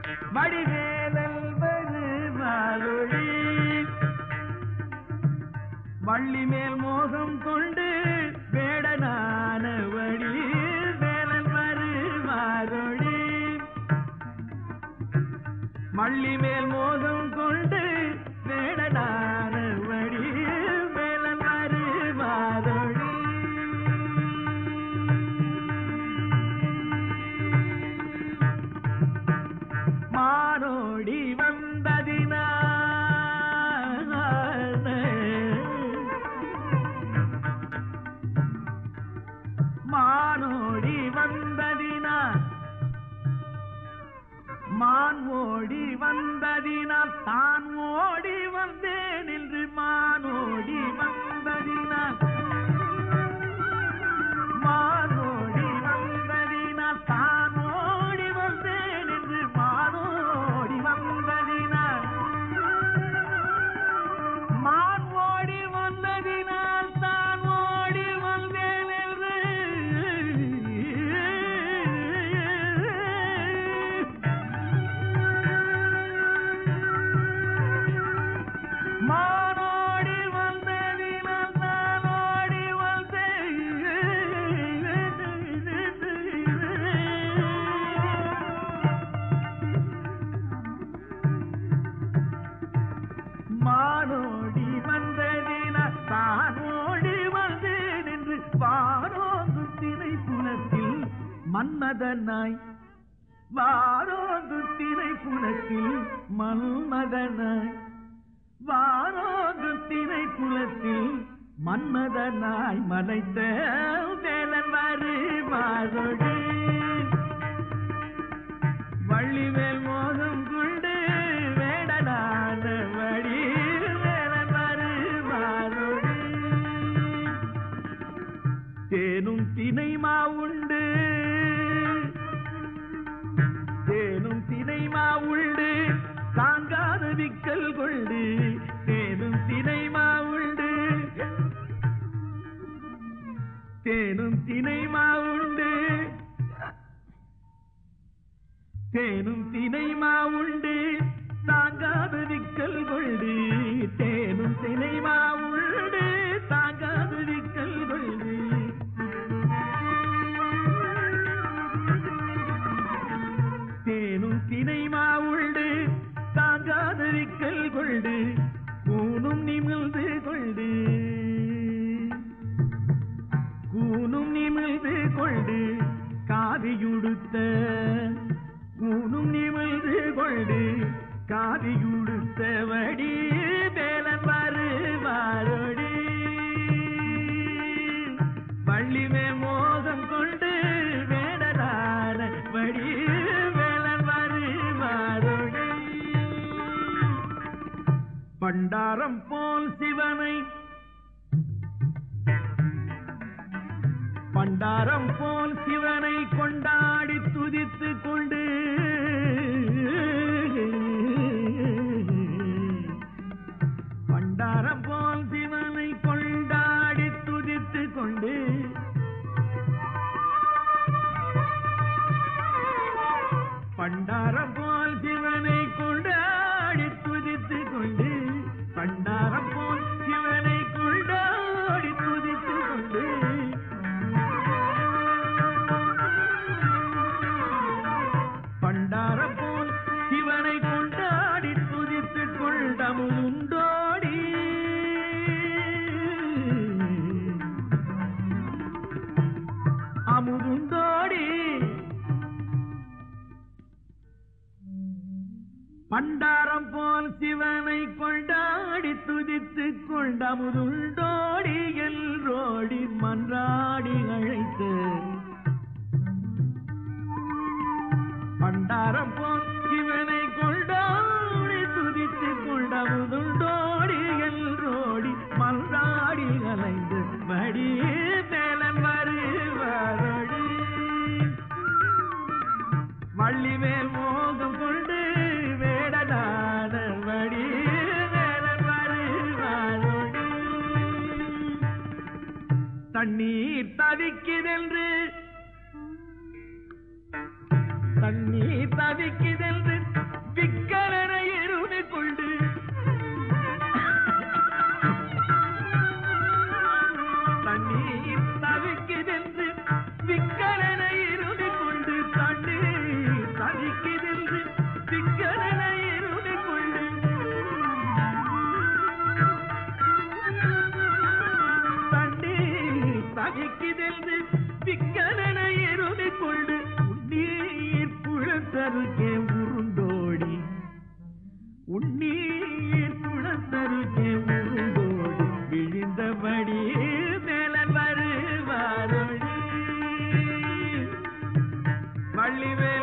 வடிவேலல் வருமாறொழி வள்ளி மேல் மோகம் கொண்டு வேடனான வழி வேலன் வருமாறொழி மள்ளி மேல் மோகம் கொண்டு வேடனான வழி வேலன் வருமாறொழி மானோடி வந்ததினான மானோடி வந்ததினால் மான் ஓடி வந்ததினால் தான் ஓடி வந்தேன் என்று மானோடி வந்ததினால் மானோடி வந்ததினால் தான் ஓடி வந்தேன் என்று மானோடி வந்ததினால் மான் ஓடி வந்ததினால் தான் ஓடி வந்தேன் என்று மானோடி வந்ததினால் நான் ஓடி வந்தேன் மானோடி வந்ததினால் தான் ஓடி வந்தேன் என்று வாரோந்து திரை புலத்தில் மன்மதனாய் வாரோந்து திரை புலத்தில் மன்மதனாய் வாரோது திரை குலத்தில் மன்மதனாய் மலைத்த வேலன் வரு மாறொடி வள்ளிவேல் மோகம் கொண்டு வேடனான வழி வேலன் வரு மாறொடி தேனும் தினைமா உண்டு தேனும் தினைமா உண்டு தாங்காத விக்கல் கொண்டு தேனும் தினைமா உண்டு தேனும் தினைமா உண்டு தேனும் தினைமா உண்டு தாங்காத விக்கல் கொண்டு தேனும் தினைமா உண்டு தாங்காத விக்கல் கொண்டு தேனும் தினைமா உண்டு தாங்காத விக்கல் கொண்டு கூனும் நிமிழ்ந்து கொண்டு கூனும் நிமிழ்ந்து கொண்டு காதியுடுத்த கூனும் நிமிழ்ந்து கொண்டு காதியுடுத்த வடி வேலன் வருவாரொடி வள்ளிமே மோகம் கொண்டு வேடனான வடி வேலன் வருவாரொடி பண்டாரம் போல் சிவனை பண்டாரம் போல் சிவனை கொண்டாடி துதித்து கொண்டு பண்டாரம் போல் சிவனை கொண்டாடி துதித்து கொண்டு பண்டாரம் போல் சிவனை கொண்டாடி துதித்து கொண்டு பண்டாரம் போல் சிவனை கொண்டாடி துதித்து கொண்டு பண்டாரம் போல் சிவனை கொண்டாடி துதித்து கொண்டமுண்டோடி அமுதுண்டோடி பண்டாரம் போல் சிவனை கொண்டாடி துதித்து கொண்டமுதுண்டோடி எல்ரோடி மன்றாடி அழைத்து பண்டாரம் போல் சிவனை கொண்டாடி துதித்து கொண்டமுதுண்டோடி எல்ரோடி மன்றாடி அலைந்து மடி மேலன் வருவாரடி வள்ளிவேல் மோகம் கொண்டு வேடனான வடி வேலன் வருவாரடி தண்ணீர் தவிக்குதென்று தண்ணீர் தவிக்குதென்று குளத்தருக்கே உருண்டோடி உன்னீர் குளத்தருக்கே உருண்டோடி விழிந்தபடி மேலன் வருவாரொழி வள்ளிவே